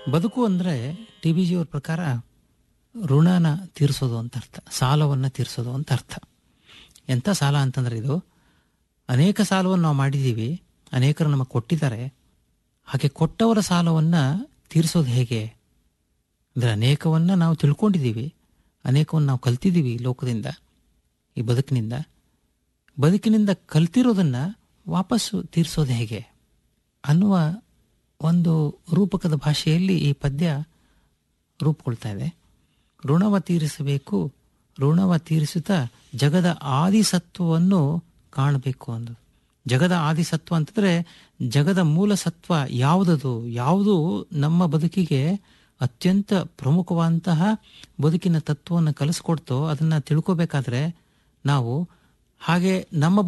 ಬದುಕು ಅಂದರೆ T B ಜಿಯವ್ರ ಪ್ರಕಾರ ಋಣನ ತೀರಿಸೋದು ಅಂತ ಅರ್ಥ ಸಾಲವನ್ನು ತೀರಿಸೋದು ಅಂತ ಅರ್ಥ ಎಂಥ ಸಾಲ ಅಂತಂದ್ರೆ ಇದು ಅನೇಕ ಸಾಲವನ್ನು ನಾವು ಮಾಡಿದ್ದೀವಿ ಅನೇಕರು ನಮಗೆ ಕೊಟ್ಟಿದ್ದಾರೆ ಹಾಗೆ ಕೊಟ್ಟವರ ಸಾಲವನ್ನು ತೀರಿಸೋದು ಹೇಗೆ ಅಂದರೆ ಅನೇಕವನ್ನು ನಾವು ತಿಳ್ಕೊಂಡಿದ್ದೀವಿ ಅನೇಕವನ್ನು ನಾವು ಕಲ್ತಿದ್ದೀವಿ ಈ ಲೋಕದಿಂದ ಈ ಬದುಕಿನಿಂದ ಬದುಕಿನಿಂದ ಕಲ್ತಿರೋದನ್ನು ವಾಪಸ್ಸು ತೀರಿಸೋದು ಹೇಗೆ ಅನ್ನುವ ಒಂದು ರೂಪಕದ ಭಾಷೆಯಲ್ಲಿ ಈ ಪದ್ಯ ರೂಪುಗೊಳ್ತಾ ಇದೆ ಋಣವ ತೀರಿಸಬೇಕು ಋಣವ ತೀರಿಸುತ್ತಾ ಜಗದ ಆದಿಸತ್ವವನ್ನು ಕಾಣಬೇಕು ಅಂದು ಜಗದ ಆದಿಸತ್ವ ಅಂತಂದ್ರೆ ಜಗದ ಮೂಲ ಸತ್ವ ಯಾವುದದು ಯಾವುದು ನಮ್ಮ ಬದುಕಿಗೆ ಅತ್ಯಂತ ಪ್ರಮುಖವಾದಂತಹ ಬದುಕಿನ ತತ್ವವನ್ನು ಕಲಿಸ್ಕೊಡ್ತೋ ಅದನ್ನ ತಿಳ್ಕೋಬೇಕಾದ್ರೆ ನಾವು ಹಾಗೆ ನಮ್ಮ